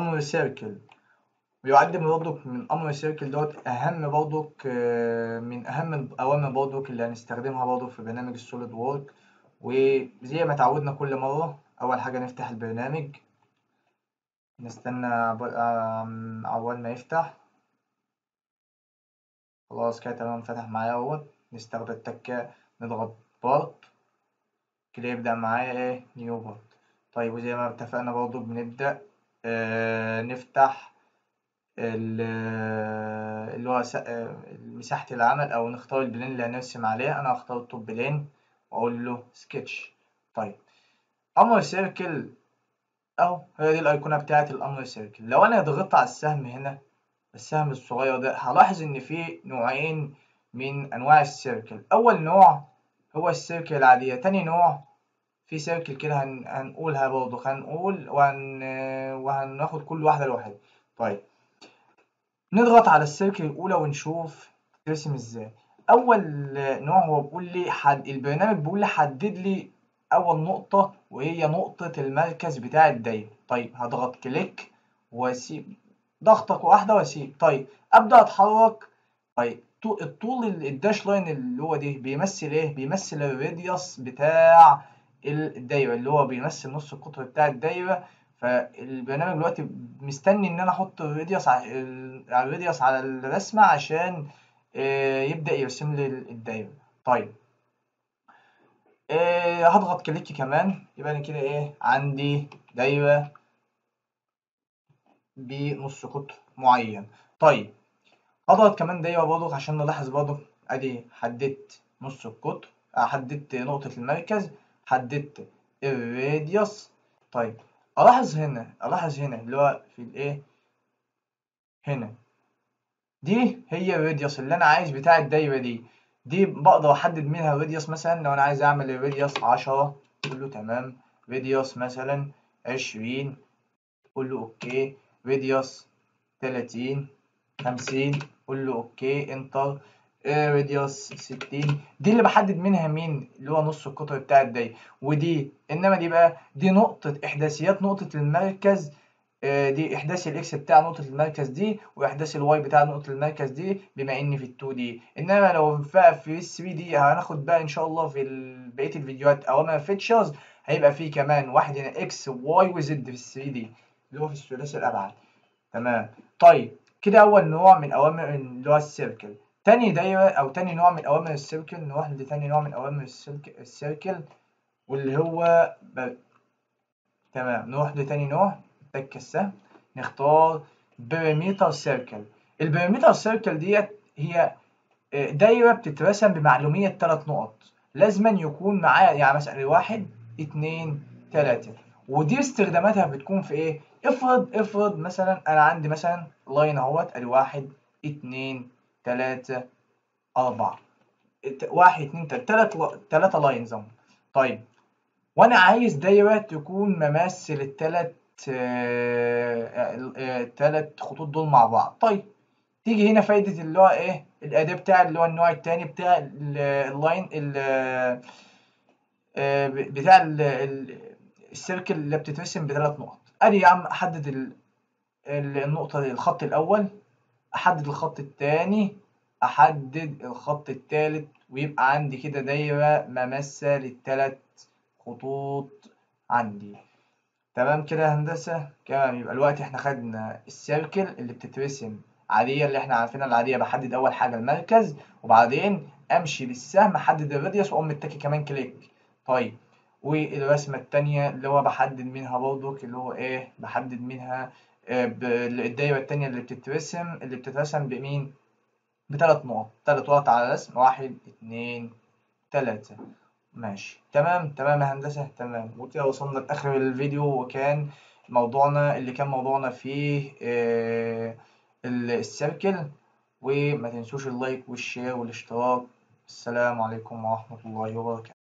امر سيركل ويعد برضك من امر سيركل دوت اهم برضك آه، من اهم الاوامر برضك اللي هنستخدمها برضك في برنامج السوليد وورك وزي ما اتعودنا كل مره اول حاجه نفتح البرنامج نستنى عبال آم، عقبال ما يفتح خلاص كده تمام فتح معايا اهوت نستخدم التكة نضغط بارت كده يبدأ معايا ايه نيو بارت طيب وزي ما اتفقنا برضو بنبدأ آه نفتح ال- آه، اللي هو س- آه، مساحة العمل أو نختار البلين اللي هنرسم عليه أنا هختار التوب بلين وأقول له سكتش طيب أمر سيركل أهو هي دي الأيقونة بتاعة الأمر سيركل لو أنا ضغطت على السهم هنا السهم الصغير ده هلاحظ إن في نوعين من أنواع السيركل أول نوع هو السيركل العادية تاني نوع في سيركل كده هن... هنقولها برضه هنقول وهن... وهناخد كل واحدة لوحدها طيب نضغط على السيركل الأولى ونشوف ترسم ازاي أول نوع هو بيقول لي حد... البرنامج بيقول لي حدد لي أول نقطة وهي نقطة المركز بتاع الدايرة طيب هضغط كليك وأسيب ضغطة واحدة وأسيب طيب أبدأ أتحرك طيب طو- الطول ال- الداش لاين اللي هو ده بيمثل ايه بيمثل الراديوس بتاع الدايره اللي هو بيمثل نص القطر بتاع الدايره فالبرنامج دلوقتي مستني ان انا احط الراديوس ع- ال- على الراديوس على الرسمه عشان آه، يبدا يرسم لي الدايره طيب آه، هضغط كليك كمان يبقى انا كده ايه عندي دايره بنص قطر معين طيب اضغط كمان دايرة برضك عشان نلاحظ برضك ادي حددت نص القطر آه، حددت نقطة المركز حددت الراديوس طيب الاحظ هنا الاحظ هنا اللي هو في الايه هنا دي هي الراديوس اللي انا عايز بتاع الدايرة دي دي بقدر احدد منها الراديوس مثلا لو انا عايز اعمل الراديوس عشرة اقول له تمام راديوس مثلا عشرين قول له اوكي راديوس تلاتين خمسين قول له اوكي انتر راديوس ستين دي اللي بحدد منها مين اللي هو نص القطر بتاع الدايرة ودي انما دي بقى دي نقطة احداثيات نقطة المركز آه، دي احداث الاكس بتاع نقطة المركز دي واحداث الواي بتاع نقطة المركز دي بما اني في ال 2 دي انما لو بقى في ال 3 دي هناخد بقى ان شاء الله في ال- بقية الفيديوهات اوامر فيتشرز هيبقى فيه كمان واحد هنا اكس واي وزد في ال 3 دي اللي هو في الثلاثي الابعاد تمام طيب كده اول نوع من اوامر اللي هو السيركل تاني دايره او تاني نوع من اوامر السيركل نروح لتاني نوع من اوامر السيركل, السيركل واللي هو ب... تمام نروح لتاني نوع تك السهم نختار بريمتر سيركل البريمتر سيركل ديت هي آه، دايره بتترسم بمعلوميه ثلاث نقط لازما يكون معايا يعني مثلا واحد اتنين تلاته ودي استخداماتها بتكون في ايه افرض افرض مثلا انا عندي مثلا لاين اهوت ادي واحد اتنين تلاتة اربعة ات- واحد اتنين تلاتة تلات لا- تلاتة لاينز اهو طيب وانا عايز دايرة تكون مماثل التلات آه، ال- آه، التلات خطوط دول مع بعض طيب تيجي هنا فايدة اللي هو ايه الاداة بتاع اللي هو النوع التاني بتاع ال- اللاين ال- آه، بتاع ال- ال- السيركل اللي بتترسم بثلاث نقط ادي يا عم احدد ال- ال- النقطة دي الخط الأول أحدد الخط التاني أحدد الخط التالت ويبقى عندي كده دايرة ممثلة للتلات خطوط عندي تمام كده يا هندسة تمام يبقى الوقت احنا خدنا السيركل اللي بتترسم عادية اللي احنا عارفينها العادية بحدد أول حاجة المركز وبعدين أمشي بالسهم أحدد الراديوس وأقوم متكي كمان كليك طيب والرسمة التانية اللي هو بحدد منها برضك اللي هو ايه بحدد منها آه، ب- الدايرة التانية اللي بتترسم اللي بتترسم بمين بثلاث نقط ثلاث نقط على الرسم واحد اتنين تلاتة ماشي تمام تمام يا هندسة تمام وكده وصلنا لآخر الفيديو وكان موضوعنا اللي كان موضوعنا فيه آه، ال- السيركل وما تنسوش اللايك والشير والاشتراك السلام عليكم ورحمة الله وبركاته